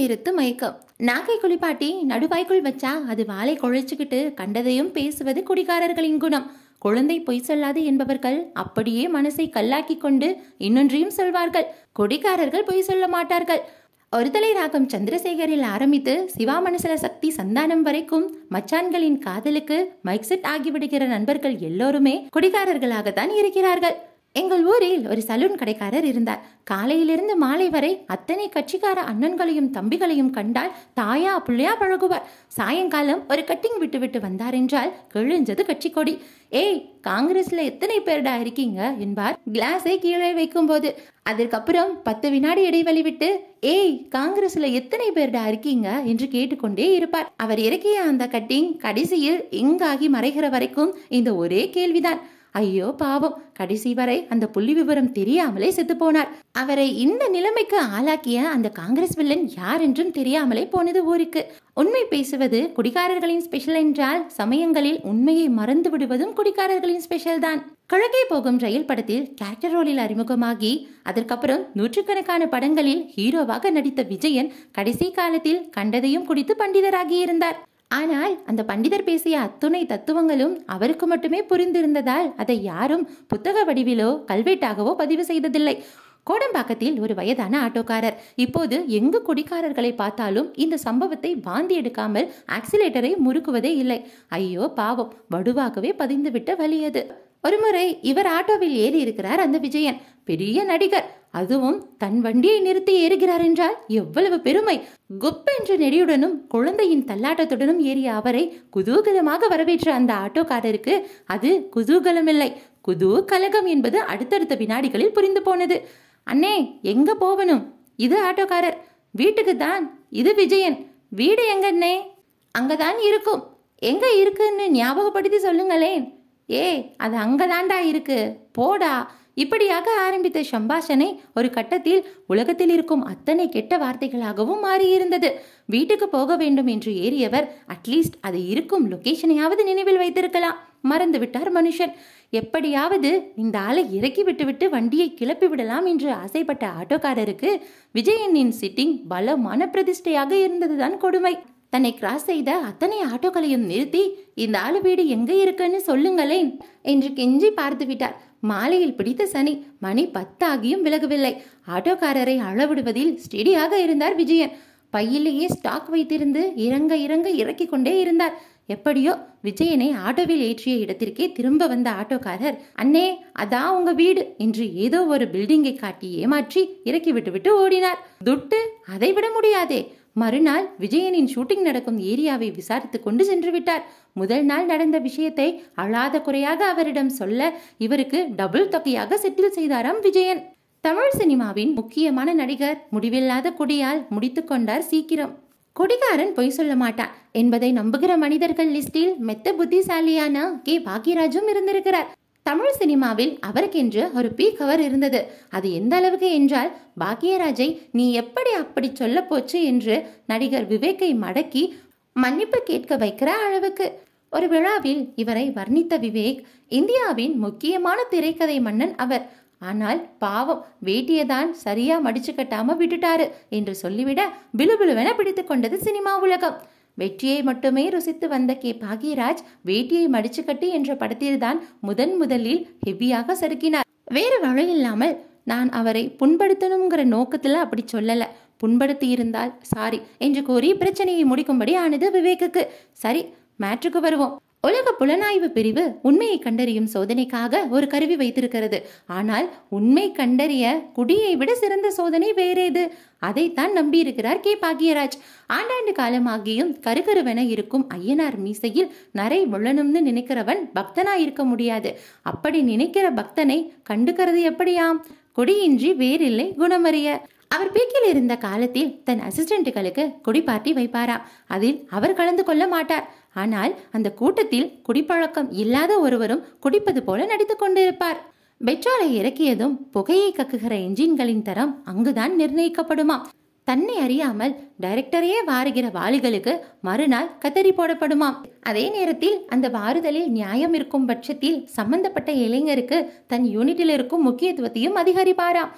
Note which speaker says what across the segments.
Speaker 1: நிறுத்து மயக்கம் நாக்கை குளிப்பாட்டி நடுவாய்க்குள் வச்சா அது வாளை குழைச்சுக்கிட்டு கண்டதையும் பேசுவது குடிகாரர்களின் குணம் குழந்தை பொய் சொல்லாது என்பவர்கள் அப்படியே மனசை கல்லாக்கி கொண்டு இன்னொன்றையும் சொல்வார்கள் குடிகாரர்கள் பொய் சொல்ல மாட்டார்கள் ஒருதலை ராகம் சந்திரசேகரில் ஆரம்பித்து சிவா மனசல சக்தி சந்தானம் வரைக்கும் மச்சான்களின் காதலுக்கு மைக் செட் ஆகிவிடுகிற நண்பர்கள் எல்லோருமே குடிகாரர்களாகத்தான் இருக்கிறார்கள் எங்கள் ஊரில் ஒரு சலூன் கடைக்காரர் இருந்தார் காலையிலிருந்து மாலை வரை அத்தனை கட்சிக்கார அண்ணன்களையும் தம்பிகளையும் கண்டால் தாயா பிள்ளையா பழகுவார் சாயங்காலம் ஒரு கட்டிங் விட்டு விட்டு வந்தார் என்றால் கிழிஞ்சது கட்சி கொடி ஏய் காங்கிரஸ்ல எத்தனை பேர்டா இருக்கீங்க என்பார் கிளாஸை கீழே வைக்கும்போது அதற்கப்புறம் பத்து வினாடி இடைவெளி விட்டு ஏய் காங்கிரஸ்ல எத்தனை பேர்டா இருக்கீங்க என்று கேட்டுக்கொண்டே இருப்பார் அவர் இறக்கிய அந்த கட்டிங் கடைசியில் எங்காகி மறைகிற வரைக்கும் இந்த ஒரே கேள்விதான் ஐயோ பாவம் கடைசி வரை அந்த புள்ளி விவரம் தெரியாமலே செத்து போனார் அவரை இந்த நிலைமைக்கு ஆளாக்கிய அந்த காங்கிரஸ் வில்லன் யார் என்றும் தெரியாமலே போனது ஊருக்கு உண்மை பேசுவது குடிகாரர்களின் ஸ்பெஷல் என்றால் சமயங்களில் உண்மையை மறந்து விடுவதும் குடிகாரர்களின் ஸ்பெஷல் தான் கிழக்கே போகும் ரயில் படத்தில் கேரக்டர் ரோலில் அறிமுகமாகி அதற்கப்புறம் நூற்றுக்கணக்கான படங்களில் ஹீரோவாக நடித்த விஜயன் கடைசி காலத்தில் கண்டதையும் குடித்து பண்டிதராகி இருந்தார் ஆனால் அந்த பண்டிதர் பேசிய அத்துணை தத்துவங்களும் அவருக்கு மட்டுமே புரிந்திருந்ததால் அதை யாரும் புத்தக வடிவிலோ கல்வெட்டாகவோ பதிவு செய்ததில்லை கோடம்பாக்கத்தில் ஒரு வயதான ஆட்டோக்காரர் இப்போது எங்கு குடிக்காரர்களை பார்த்தாலும் இந்த சம்பவத்தை வாந்தி எடுக்காமல் ஆக்சிலேட்டரை முறுக்குவதே இல்லை ஐயோ பாவம் வடுவாகவே பதிந்துவிட்ட வலியது ஒருமுறை இவர் ஆட்டோவில் ஏறி இருக்கிறார் அந்த விஜயன் பெரிய நடிகர் அதுவும் தன் வண்டியை நிறுத்தி ஏறுகிறார் என்றால் எவ்வளவு பெருமை குப் என்ற நெடியுடனும் குழந்தையின் தள்ளாட்டத்துடனும் ஏறிய அவரை குதூகலமாக வரவேற்ற அந்த ஆட்டோக்காரருக்கு அது குதூகலமில்லை குதூ கலகம் என்பது அடுத்தடுத்த வினாடிகளில் புரிந்து போனது அண்ணே எங்க போகணும் இது ஆட்டோக்காரர் வீட்டுக்கு தான் இது விஜயன் வீடு எங்க அண்ணே அங்கதான் இருக்கும் எங்க இருக்குன்னு ஞாபகப்படுத்தி சொல்லுங்களேன் ஏ அது அங்கதாண்டா இருக்கு போடா இப்படியாக ஆரம்பித்த சம்பாஷணை ஒரு கட்டத்தில் உலகத்தில் இருக்கும் அத்தனை கெட்ட வார்த்தைகளாகவும் மாறியிருந்தது வீட்டுக்கு போக வேண்டும் என்று ஏறியவர் அட்லீஸ்ட் அது இருக்கும் லொகேஷனையாவது நினைவில் வைத்திருக்கலாம் மறந்து விட்டார் மனுஷன் எப்படியாவது இந்த ஆளை இறக்கி விட்டுவிட்டு வண்டியை கிளப்பி விடலாம் என்று ஆசைப்பட்ட ஆட்டோக்காரருக்கு விஜயனின் சிட்டிங் பலமான பிரதிஷ்டையாக இருந்ததுதான் கொடுமை தன்னை கிராஸ் செய்த அத்தனை ஆட்டோக்களையும் நிறுத்தி இந்த ஆளு வீடு எங்க இருக்குன்னு சொல்லுங்களேன் என்று கெஞ்சி பார்த்து விட்டார் மாலையில் பிடித்த சனி மணி பத்தாகியும் விலகவில்லை ஆட்டோக்காரரை அளவிடுவதில் ஸ்டெடியாக இருந்தார் விஜயன் பையிலேயே ஸ்டாக் வைத்திருந்து இறங்க இறங்க இறக்கி கொண்டே இருந்தார் எப்படியோ விஜயனை ஆட்டோவில் ஏற்றிய இடத்திற்கே திரும்ப வந்த ஆட்டோக்காரர் அண்ணே அதான் உங்க வீடு என்று ஏதோ ஒரு பில்டிங்கை காட்டி ஏமாற்றி இறக்கி விட்டுவிட்டு ஓடினார் துட்டு அதை விட முடியாதே மறுநாள் விஜயனின் ஷூட்டிங் நடக்கும் ஏரியாவை விசாரித்து கொண்டு சென்று விட்டார் முதல் நாள் நடந்த விஷயத்தை அழாத குறையாக அவரிடம் சொல்ல இவருக்கு டபுள் தொகையாக செட்டில் செய்தாராம் விஜயன் தமிழ் சினிமாவின் முக்கியமான நடிகர் முடிவில்லாத குடியால் முடித்து கொண்டார் சீக்கிரம் குடிகாரன் பொய் சொல்ல மாட்டான் என்பதை நம்புகிற மனிதர்கள் லிஸ்டில் மெத்த புத்திசாலியான கே பாக்யராஜும் இருந்திருக்கிறார் தமிழ் சினிமாவில் அவருக்கென்று ஒரு பீ கவர் இருந்தது அது எந்த அளவுக்கு என்றால் பாக்யராஜை நீ எப்படி அப்படி சொல்ல போச்சு என்று நடிகர் விவேக்கை மடக்கி மன்னிப்பு கேட்க வைக்கிற அளவுக்கு ஒரு விழாவில் இவரை வர்ணித்த விவேக் இந்தியாவின் முக்கியமான திரைக்கதை மன்னன் அவர் ஆனால் பாவம் வேட்டியதான் சரியா மடிச்சு கட்டாம விட்டுட்டாரு என்று சொல்லிவிட பிலுபிலுவென பிடித்து கொண்டது சினிமா உலகம் வெற்றியை மட்டுமே ருசித்து வந்த கே பாக்யராஜ் வேட்டியை மடிச்சு கட்டி என்ற படத்தில்தான் முதன் முதலில் ஹெவியாக சறுக்கினார் வேறு வழி இல்லாமல் நான் அவரை புண்படுத்தணுங்கிற நோக்கத்துல அப்படி சொல்லல புண்படுத்தி இருந்தால் சாரி என்று கூறி பிரச்சனையை முடிக்கும்படி ஆனது விவேக்குக்கு சரி மேட்ருக்கு வருவோம் உலக புலனாய்வு பிரிவு உண்மையை கண்டறியும் சோதனைக்காக ஒரு கருவி வைத்திருக்கிறது ஆனால் உண்மை கண்டறிய குடியை விட சிறந்த சோதனை வேறேது அதைத்தான் நம்பியிருக்கிறார் கே பாக்யராஜ் ஆண்டாண்டு காலமாகியும் கருகருவென இருக்கும் ஐயனார் மீசையில் நரை முள்ளணும்னு நினைக்கிறவன் பக்தனா இருக்க முடியாது அப்படி நினைக்கிற பக்தனை கண்டுக்கிறது எப்படியாம் குடியின்றி வேறில்லை குணமறிய அவர் பீக்கில் இருந்த காலத்தில் தன் அசிஸ்டன்ட்டுகளுக்கு குடி பார்ட்டி வைப்பாராம் அதில் அவர் கலந்து கொள்ள மாட்டார் ஆனால் அந்த கூட்டத்தில் குடிப்பழக்கம் இல்லாத ஒருவரும் குடிப்பது போல நடித்துக் கொண்டிருப்பார் பெட்ரோலை இறக்கியதும் புகையை கக்குகிற என்ஜின்களின் தரம் அங்குதான் நிர்ணயிக்கப்படுமாம் தன்னை அறியாமல் டைரக்டரையே வாருகிற வாளிகளுக்கு மறுநாள் கத்தரி போடப்படுமாம் அதே நேரத்தில் அந்த வாருதலில் நியாயம் இருக்கும் பட்சத்தில் சம்பந்தப்பட்ட இளைஞருக்கு தன் யூனிட்டில் இருக்கும் முக்கியத்துவத்தையும் அதிகரிப்பாராம்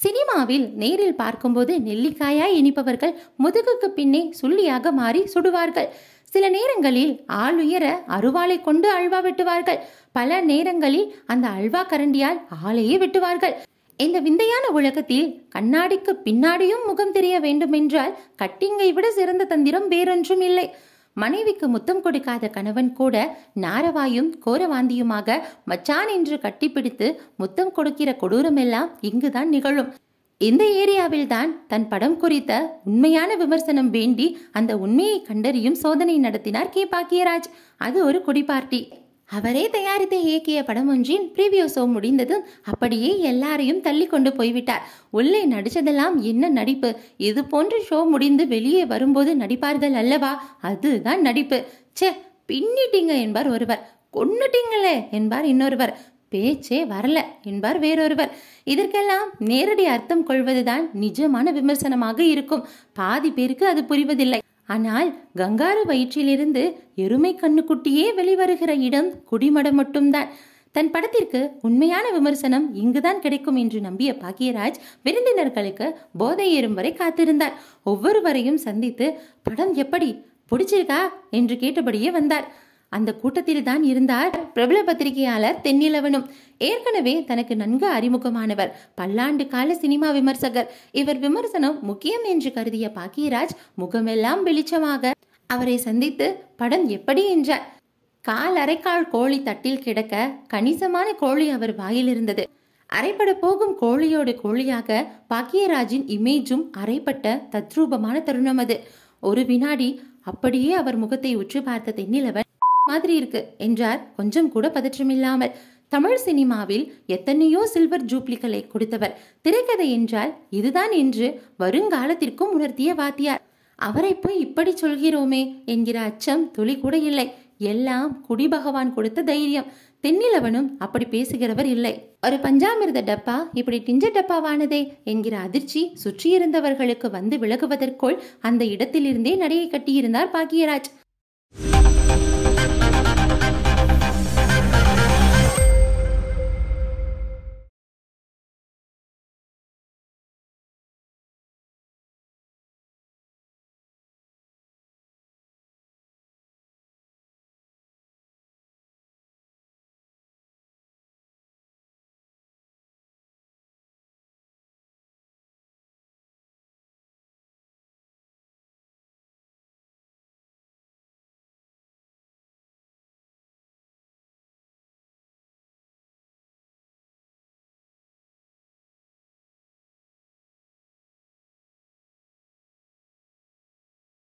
Speaker 1: சினிமாவில் நேரில் பார்க்கும்போது நெல்லிக்காயாய் இனிப்பவர்கள் முதுகுக்கு பின்னே சுள்ளியாக மாறி சுடுவார்கள் சில நேரங்களில் ஆளுயர அருவாளை கொண்டு அல்வா வெட்டுவார்கள் பல நேரங்களில் அந்த அல்வா கரண்டியால் ஆளையே வெட்டுவார்கள் இந்த விந்தையான உலகத்தில் கண்ணாடிக்கு பின்னாடியும் முகம் தெரிய வேண்டுமென்றால் கட்டிங்கை விட சிறந்த தந்திரம் வேறொன்றும் இல்லை மனைவிக்கு முத்தம் கொடுக்காத கணவன் கூட நாரவாயும் கோரவாந்தியுமாக மச்சான் என்று கட்டிப்பிடித்து முத்தம் கொடுக்கிற கொடூரமெல்லாம் இங்குதான் நிகழும் இந்த ஏரியாவில் தான் தன் படம் குறித்த உண்மையான விமர்சனம் வேண்டி அந்த உண்மையை கண்டறியும் சோதனை நடத்தினார் கே பாக்கியராஜ் அது ஒரு குடி பார்ட்டி அவரே தயாரித்து இயக்கிய படம் ஒன்றின் ப்ரீவியூ ஷோ முடிந்ததும் அப்படியே எல்லாரையும் தள்ளி கொண்டு போய்விட்டார் உள்ளே நடிச்சதெல்லாம் என்ன நடிப்பு இது போன்ற ஷோ முடிந்து வெளியே வரும்போது நடிப்பார்கள் அல்லவா அதுதான் நடிப்பு ச்சே பின்னிட்டீங்க என்பார் ஒருவர் கொன்னுட்டீங்களே என்பார் இன்னொருவர் பேச்சே வரல என்பார் வேறொருவர் இதற்கெல்லாம் நேரடி அர்த்தம் கொள்வதுதான் நிஜமான விமர்சனமாக இருக்கும் பாதி பேருக்கு அது புரிவதில்லை ஆனால் கங்காரு வயிற்றிலிருந்து எருமை கண்ணுக்குட்டியே வெளிவருகிற இடம் குடிமடம் மட்டும்தான் தன் படத்திற்கு உண்மையான விமர்சனம் இங்குதான் கிடைக்கும் என்று நம்பிய பாக்கியராஜ் விருந்தினர்களுக்கு போதை ஏறும் வரை காத்திருந்தார் ஒவ்வொருவரையும் சந்தித்து படம் எப்படி பிடிச்சிருக்கா என்று கேட்டபடியே வந்தார் அந்த கூட்டத்தில் தான் இருந்தார் பிரபல பத்திரிகையாளர் தென்னிலவனும் ஏற்கனவே தனக்கு நன்கு அறிமுகமானவர் பல்லாண்டு கால சினிமா விமர்சகர் இவர் விமர்சனம் முக்கியம் என்று கருதிய பாக்கியராஜ் முகமெல்லாம் வெளிச்சமாக அவரை சந்தித்து படம் எப்படி என்றார் கால் அரைக்கால் கோழி தட்டில் கிடக்க கணிசமான கோழி அவர் வாயில் இருந்தது அரைப்பட போகும் கோழியோடு கோழியாக பாக்கியராஜின் இமேஜும் அரைப்பட்ட தத்ரூபமான தருணம் அது ஒரு வினாடி அப்படியே அவர் முகத்தை உற்று பார்த்த தென்னிலவன் மாதிரி இருக்கு என்றார் கொஞ்சம் கூட பதற்றமில்லாமல் தமிழ் சினிமாவில் எத்தனையோ சில்வர் ஜூப்ளிகளை கொடுத்தவர் திரைக்கதை என்றால் இதுதான் என்று வருங்காலத்திற்கும் உணர்த்திய வாத்தியார் அவரை போய் இப்படி சொல்கிறோமே என்கிற அச்சம் துளி கூட இல்லை எல்லாம் குடி பகவான் கொடுத்த தைரியம் தென்னிலவனும் அப்படி பேசுகிறவர் இல்லை ஒரு பஞ்சாமிர்த டப்பா இப்படி டிஞ்ச டப்பாவானதே என்கிற அதிர்ச்சி சுற்றியிருந்தவர்களுக்கு வந்து விலகுவதற்குள் அந்த இடத்திலிருந்தே நடையை கட்டியிருந்தார் பாக்கியராஜ்